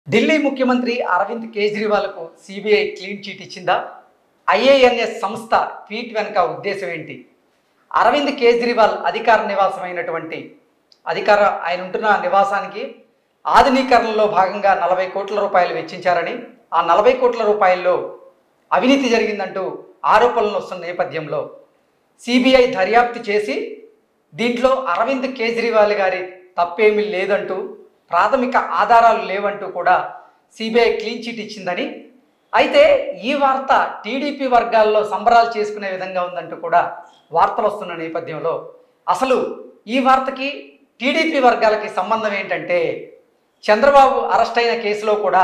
ఢిల్లీ ముఖ్యమంత్రి అరవింద్ కేజ్రీవాల్కు CBI clean chit ఇచ్చిందా ఐఏఎన్ఎస్ సంస్థ ట్వీట్ వెనుక ఉద్దేశం ఏంటి అరవింద్ కేజ్రీవాల్ అధికార నివాసమైనటువంటి అధికార ఆయన ఉంటున్న నివాసానికి ఆధునీకరణలో భాగంగా నలభై కోట్ల రూపాయలు వెచ్చించారని ఆ నలభై కోట్ల రూపాయల్లో అవినీతి జరిగిందంటూ ఆరోపణలు వస్తున్న నేపథ్యంలో సిబిఐ దర్యాప్తు చేసి దీంట్లో అరవింద్ కేజ్రీవాల్ గారి తప్పేమీ లేదంటూ ప్రాథమిక ఆధారాలు లేవంటూ కూడా సిబిఐ క్లీన్ చిట్ ఇచ్చిందని అయితే ఈ వార్త టీడీపీ వర్గాల్లో సంబరాలు చేసుకునే విధంగా ఉందంటూ కూడా వార్తలు వస్తున్న నేపథ్యంలో అసలు ఈ వార్తకి టీడీపీ వర్గాలకి సంబంధం ఏంటంటే చంద్రబాబు అరెస్ట్ అయిన కేసులో కూడా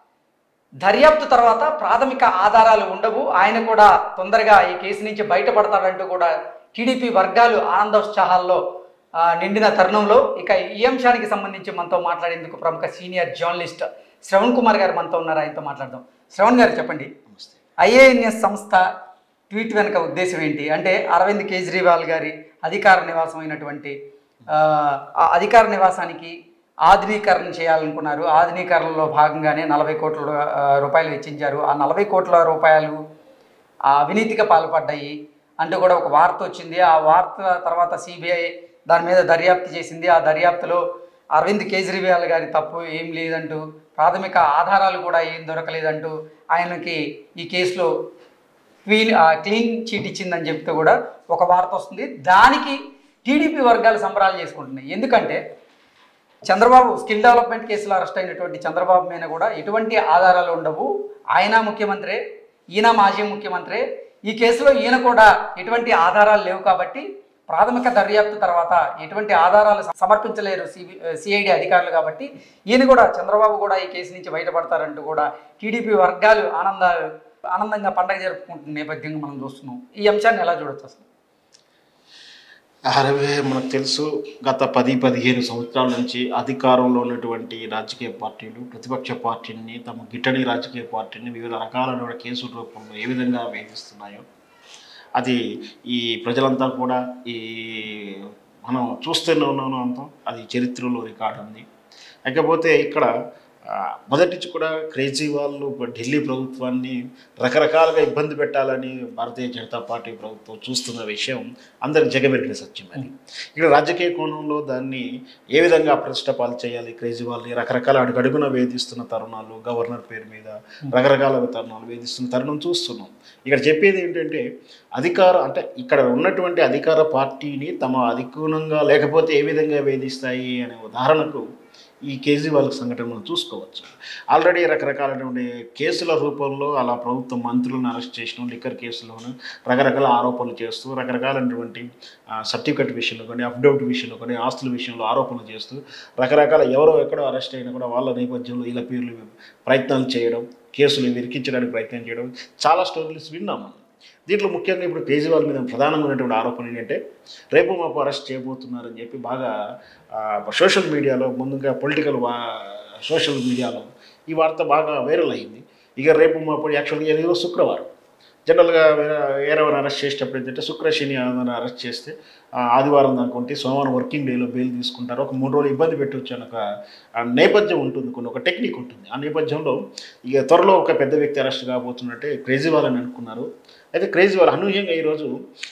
దర్యాప్తు తర్వాత ప్రాథమిక ఆధారాలు ఉండవు ఆయన కూడా తొందరగా ఈ కేసు నుంచి బయటపడతాడంటూ కూడా టీడీపీ వర్గాలు ఆనందోత్సాహాల్లో ఆ, నిండిన తరుణంలో ఇక ఈ అంశానికి సంబంధించి మనతో మాట్లాడేందుకు ప్రముఖ సీనియర్ జర్నలిస్ట్ శ్రవణ్ కుమార్ గారు మనతో ఉన్నారు ఆయనతో మాట్లాడదాం శ్రవణ్ గారు చెప్పండి నమస్తే ఐఏఎన్ఎస్ సంస్థ ట్వీట్ వెనుక ఉద్దేశం ఏంటి అంటే అరవింద్ కేజ్రీవాల్ గారి అధికార నివాసం అయినటువంటి ఆ, ఆ అధికార నివాసానికి ఆధునీకరణ చేయాలనుకున్నారు ఆధునీకరణలో భాగంగానే నలభై కోట్ల ఆ, రూపాయలు వెచ్చించారు ఆ నలభై కోట్ల రూపాయలు ఆ అవినీతిగా పాల్పడ్డాయి అంటూ కూడా ఒక వార్త వచ్చింది ఆ వార్త తర్వాత సిబిఐ దాని మీద దర్యాప్తు చేసింది ఆ దర్యాప్తులో అరవింద్ కేజ్రీవాల్ గారి తప్పు ఏం లేదంటూ ప్రాథమిక ఆధారాలు కూడా ఏం దొరకలేదంటూ ఆయనకి ఈ కేసులో క్లీన్ ఆ, క్లీన్ చీట్ ఇచ్చిందని చెప్తూ కూడా ఒక వార్త వస్తుంది దానికి టీడీపీ వర్గాలు సంబరాలు చేసుకుంటున్నాయి ఎందుకంటే చంద్రబాబు స్కిల్ డెవలప్మెంట్ కేసులో అరెస్ట్ అయినటువంటి చంద్రబాబు మీద కూడా ఎటువంటి ఆధారాలు ఉండవు ఆయన ముఖ్యమంత్రి ఈయన మాజీ ముఖ్యమంత్రి ఈ కేసులో ఈయన కూడా ఎటువంటి ఆధారాలు లేవు కాబట్టి ప్రాథమిక దర్యాప్తు తర్వాత ఎటువంటి ఆధారాలు సమర్పించలేరు సిబి సిఐడి అధికారులు కాబట్టి ఈయన కూడా చంద్రబాబు కూడా ఈ కేసు నుంచి బయటపడతారంటూ కూడా టీడీపీ వర్గాలు ఆనందాలు ఆనందంగా పండగ జరుపుకుంటున్న నేపథ్యంగా మనం చూస్తున్నాం ఈ అంశాన్ని ఎలా చూడొచ్చు అసలు అరవై మనకు తెలుసు గత పది పదిహేను సంవత్సరాల నుంచి అధికారంలో ఉన్నటువంటి రాజకీయ పార్టీలు ప్రతిపక్ష పార్టీని తమ గిట్టని రాజకీయ పార్టీని వివిధ రకాలైన కేసుల రూపంలో ఏ విధంగా వేధిస్తున్నాయో అది ఈ ప్రజలంతా కూడా ఈ మనం చూస్తూనే ఉన్నాను అంతా అది చరిత్రలో రికార్డు ఉంది లేకపోతే ఇక్కడ ఆ, మొదటి నుంచి కూడా క్రేజీ వాళ్ళు ఢిల్లీ ప్రభుత్వాన్ని రకరకాలుగా ఇబ్బంది పెట్టాలని భారతీయ జనతా పార్టీ ప్రభుత్వం చూస్తున్న విషయం అందరికి జగమెరిగిన సత్యం అది ఇక్కడ రాజకీయ కోణంలో దాన్ని ఏ విధంగా అప్రతిష్టపాలు చేయాలి క్రేజీ వాళ్ళని రకరకాల అడుగడుగున వేధిస్తున్న తరుణాలు గవర్నర్ పేరు మీద రకరకాల తరుణాలు వేధిస్తున్న తరుణం చూస్తున్నాం ఇక్కడ చెప్పేది ఏంటంటే అధికార అంటే ఇక్కడ ఉన్నటువంటి అధికార పార్టీని తమ అధికూనంగా లేకపోతే ఏ విధంగా వేధిస్తాయి అనే ఉదాహరణకు ఈ కేజ్రీవాల్ సంఘటన మనం చూసుకోవచ్చు ఆల్రెడీ రకరకాలైనటువంటి కేసుల రూపంలో అలా ప్రభుత్వం మంత్రులను అరెస్ట్ చేసిన లిక్కర్ కేసులోను రకరకాల ఆరోపణలు చేస్తూ రకరకాలైనటువంటి సర్టిఫికెట్ విషయంలో కానీ అఫిడవిట్ విషయంలో కానీ ఆస్తుల విషయంలో ఆరోపణలు చేస్తూ రకరకాల ఎవరో ఎక్కడో అరెస్ట్ అయినా కూడా వాళ్ళ నేపథ్యంలో వీళ్ళ పేర్లు ప్రయత్నాలు చేయడం కేసులు విరికించడానికి ప్రయత్నం చేయడం చాలా స్టోరీస్ విన్నాం మనం దీంట్లో ముఖ్యంగా ఇప్పుడు కేజ్రీవాల్ మీద ప్రధానంగా ఉన్నటువంటి ఆరోపణ ఏంటంటే రేపు మాపు అరెస్ట్ చేయబోతున్నారని చెప్పి బాగా ఆ, సోషల్ మీడియాలో ముందుగా పొలిటికల్ వా సోషల్ మీడియాలో ఈ వార్త బాగా వైరల్ అయింది ఇక రేపు మాపు యాక్చువల్గా ఈరోజు శుక్రవారం జనరల్గా వేరే వేరేవారు అరెస్ట్ చేసేటప్పుడు ఏంటంటే శుక్ర శని ఆదివారం అరెస్ట్ చేస్తే ఆ, ఆదివారం దాకా ఉంటే సోమవారం వర్కింగ్ డేలో బెయిల్ తీసుకుంటారు ఒక మూడు రోజులు ఇబ్బంది పెట్టవచ్చు అని ఒక ఆ, నేపథ్యం ఉంటుంది కొన్ని ఒక టెక్నిక్ ఉంటుంది ఆ నేపథ్యంలో ఇక త్వరలో ఒక పెద్ద వ్యక్తి అరెస్ట్ కాబోతున్నట్టే కేజ్రీవాల్ అని అనుకున్నారు అయితే కేజ్రీవాల్ అనూహ్యంగా ఈరోజు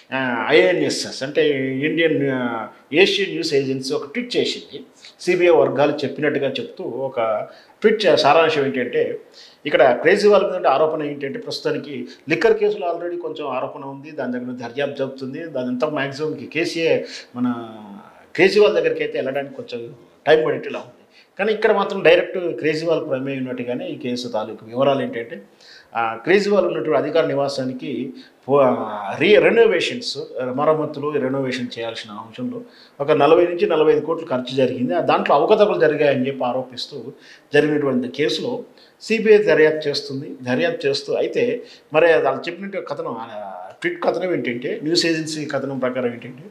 ఐఎన్ఎస్ఎస్ అంటే Indian uh, Asian news agency ఒక ట్వీట్ చేసింది సిబిఐ వర్గాలు చెప్పినట్టుగా చెప్తూ ఒక ట్వీట్ చే- సారాంశం ఏంటంటే ఇక్కడ కేజ్రీవాల్ మీద ఉండే ఆరోపణ ఏంటంటే ప్రస్తుతానికి లిక్కర్ కేసులో ఆల్రెడీ కొంచెం ఆరోపణ ఉంది దాని దగ్గర దర్యాప్తు జరుగుతుంది దాని అంతా మ్యాక్సిమం కేసీఏ మన కేజ్రీవాల్ దగ్గరికి అయితే వెళ్ళడానికి కొంచెం టైం పడేట్టులా ఉంది కానీ ఇక్కడ మాత్రం డైరెక్ట్ కేజ్రీవాల్ ప్రమేయం ఉన్నట్టుగానే ఈ కేసు తాలూకు వివరాలు ఏంటంటే ఆ, కేజ్రీవాల్ ఉన్నటువంటి అధికార నివాసానికి పో- రీ రెనోవేషన్స్ మరమ్మతులు రెనోవేషన్ చేయాల్సిన అంశంలో ఒక నలభై నుంచి నలభై ఐదు కోట్లు ఖర్చు జరిగింది ఆ దాంట్లో అవకతవకలు జరిగాయని చెప్పి ఆరోపిస్తూ జరిగినటువంటి కేసులో సిబిఐ దర్యాప్తు చేస్తుంది దర్యాప్తు చేస్తూ అయితే మరి వాళ్ళు చెప్పినట్టు కథనం ఆ, ట్వీట్ కథనం ఏంటంటే న్యూస్ ఏజెన్సీ కథనం ప్రకారం ఏంటంటే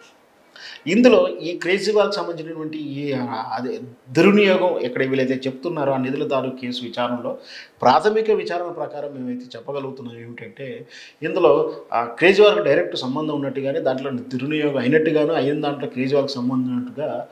ఇందులో ఈ కేజ్రీవాల్కి సంబంధించినటువంటి ఈ ఆ, అదే దుర్వినియోగం ఎక్కడ వీళ్ళైతే చెప్తున్నారో ఆ నిధుల తాలూకు కేసు విచారణలో ప్రాథమిక విచారణ ప్రకారం మేమైతే చెప్పగలుగుతున్నాం ఏమిటంటే ఇందులో ఆ కేజ్రీవాల్కి డైరెక్ట్ సంబంధం ఉన్నట్టుగానే దాంట్లో దుర్వినియోగం అయినట్టుగాను అయిన దాంట్లో కేజ్రీవాల్కి సంబంధం ఉన్నట్టుగా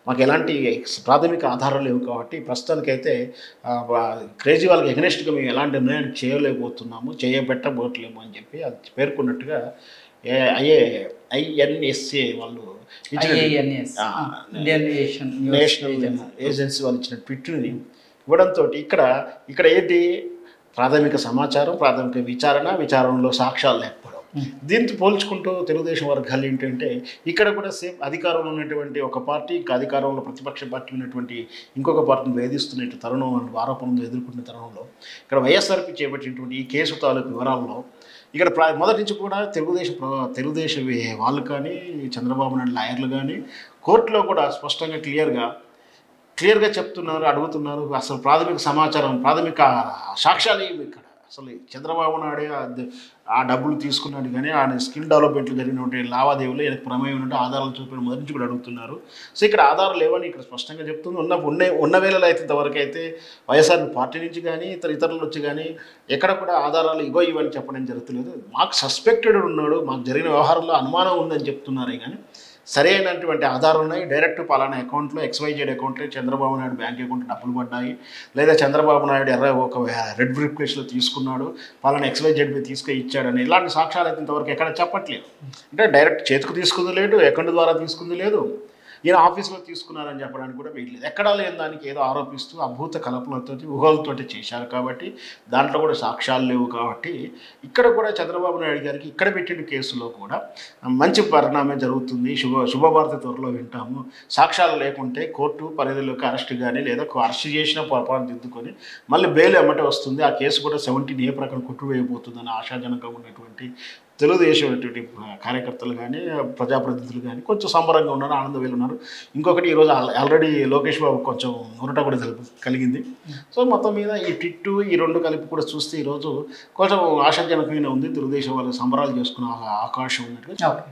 మాకు ఎలాంటి ప్రాథమిక ఆధారాలు లేవు కాబట్టి ప్రస్తుతానికైతే ఆ, వా- క్రేజీ వాళ్ళకి ఎగనెస్ట్గా మేము ఎలాంటి నిర్ణయం చేయలేకపోతున్నాము చేయబెట్టబోట్లేము అని చెప్పి అది పేర్కొన్నట్టుగా ఏ ఐఏ ఐఎన్ఎస్ఏ వాళ్ళు ఇచ్చిన ఐఏఎన్ఎస్ ఆ, ఇండియన్ ఏషియన్ నేషనల్ ఏజెన్సీ వాళ్ళు ఇచ్చిన ట్విట్ని ఇవ్వడంతో ఇక్కడ ఇక్కడ ఏంటి ప్రాథమిక సమాచారం ప్రాథమిక విచారణ విచారణలో సాక్ష్యాలు లేకపోవడం దీంతో పోల్చుకుంటూ తెలుగుదేశం వర్గాలు ఏంటంటే ఇక్కడ కూడా సేమ్ అధికారంలో ఉన్నటువంటి ఒక పార్టీ ఇంకా అధికారంలో ప్రతిపక్ష పార్టీ ఉన్నటువంటి ఇంకొక పార్టీని వేధిస్తున్న తరుణం అండ్ ఆరోపణలు ఎదుర్కొన్న తరుణంలో ఇక్కడ వైఎస్ఆర్పీ చేపట్టినటువంటి ఈ కేసు తాలూకు వివరాల్లో ఇక్కడ ప్రా మొదటి నుంచి కూడా తెలుగుదేశం ప్ర- తెలుగుదేశం వే- వాళ్ళు కానీ చంద్రబాబు నాయుడు లాయర్లు కానీ కోర్టులో కూడా స్పష్టంగా క్లియర్గా క్లియర్గా చెప్తున్నారు అడుగుతున్నారు అసలు ప్రాథమిక సమాచారం ప్రాథమిక సాక్ష్యాలు ఏమి ఇక్కడ అసలు చంద్రబాబు నాయుడే ఆ ద- ఆ డబ్బులు తీసుకున్నాడు కానీ ఆయన స్కిల్ డెవలప్మెంట్లు జరిగినటువంటి లావాదేవీలు ఈయనకు ప్రమేయం ఉన్నట్టు ఆధారాలు చూపిన మొదటి నుంచి కూడా అడుగుతున్నారు సో ఇక్కడ ఆధారాలు లేవని ఇక్కడ స్పష్టంగా చెప్తుంది ఉన్న ఉన్న ఉన్న వేళలో అయితే ఇంతవరకు అయితే వైఎస్ఆర్ పార్టీ నుంచి కానీ ఇతర ఇతరుల నుంచి కానీ ఎక్కడ కూడా ఆధారాలు ఇగో ఇవని చెప్పడం జరుగుతులేదు మాకు సస్పెక్టెడ్ ఉన్నాడు మాకు జరిగిన వ్యవహారంలో అనుమానం ఉందని చెప్తున్నారే కానీ సరైనటువంటి ఆధారం ఉన్నాయి డైరెక్ట్ పలానా అకౌంట్లో ఎక్స్వైజెడ్ అకౌంట్లో చంద్రబాబు నాయుడు బ్యాంక్ అకౌంట్ డబ్బులు పడ్డాయి లేదా చంద్రబాబు నాయుడు ఎర్ర ఒక రెడ్ బ్రిఫ్కేస్లో తీసుకున్నాడు పలానా ఎక్స్వైజెడ్ మీద తీసుకొని ఇచ్చాడని ఇలాంటి సాక్ష్యాలు అయితే ఇంతవరకు ఎక్కడ చెప్పట్లేదు అంటే డైరెక్ట్ చేతికి తీసుకుంది లేదు అకౌంట్ ద్వారా తీసుకుంది లేదు ఈయన ఆఫీస్లో తీసుకున్నారని చెప్పడానికి కూడా వీల్లేదు ఎక్కడా లేని దానికి ఏదో ఆరోపిస్తూ అభూత కల్పనలతో ఊహలతోటి చేశారు కాబట్టి దాంట్లో కూడా సాక్ష్యాలు లేవు కాబట్టి ఇక్కడ కూడా చంద్రబాబు నాయుడు గారికి ఇక్కడ పెట్టిన కేసులో కూడా మంచి పరిణామే జరుగుతుంది శుభ శుభవార్త త్వరలో వింటాము సాక్ష్యాలు లేకుంటే కోర్టు పరిధిలోకి అరెస్ట్ కానీ లేదా అరెస్ట్ చేసిన పొరపాటు దిద్దుకొని మళ్ళీ బెయిల్ ఎమ్మటే వస్తుంది ఆ కేసు కూడా సెవెంటీన్ ఏ ప్రకారం కొట్టువేయబోతుందని ఆశాజనకంగా ఉన్నటువంటి తెలుగుదేశం ఉన్నటువంటి కార్యకర్తలు కానీ ప్రజాప్రతినిధులు కానీ కొంచెం సంబరంగా ఉన్నారు ఆనందవేలు ఉన్నారు ఇంకొకటి ఈరోజు ఆల్- ఆల్రెడీ లోకేష్ బాబు కొంచెం ఉరట కూడా తెలుపు- కలిగింది సో మొత్తం మీద ఈ టిట్టు ఈ రెండు కలిపి కూడా చూస్తే ఈరోజు కొంచెం ఆశాజనకమైన ఉంది తెలుగుదేశం వాళ్ళు సంబరాలు చేసుకునే అవకాశం ఉన్నట్టుగా ఓకే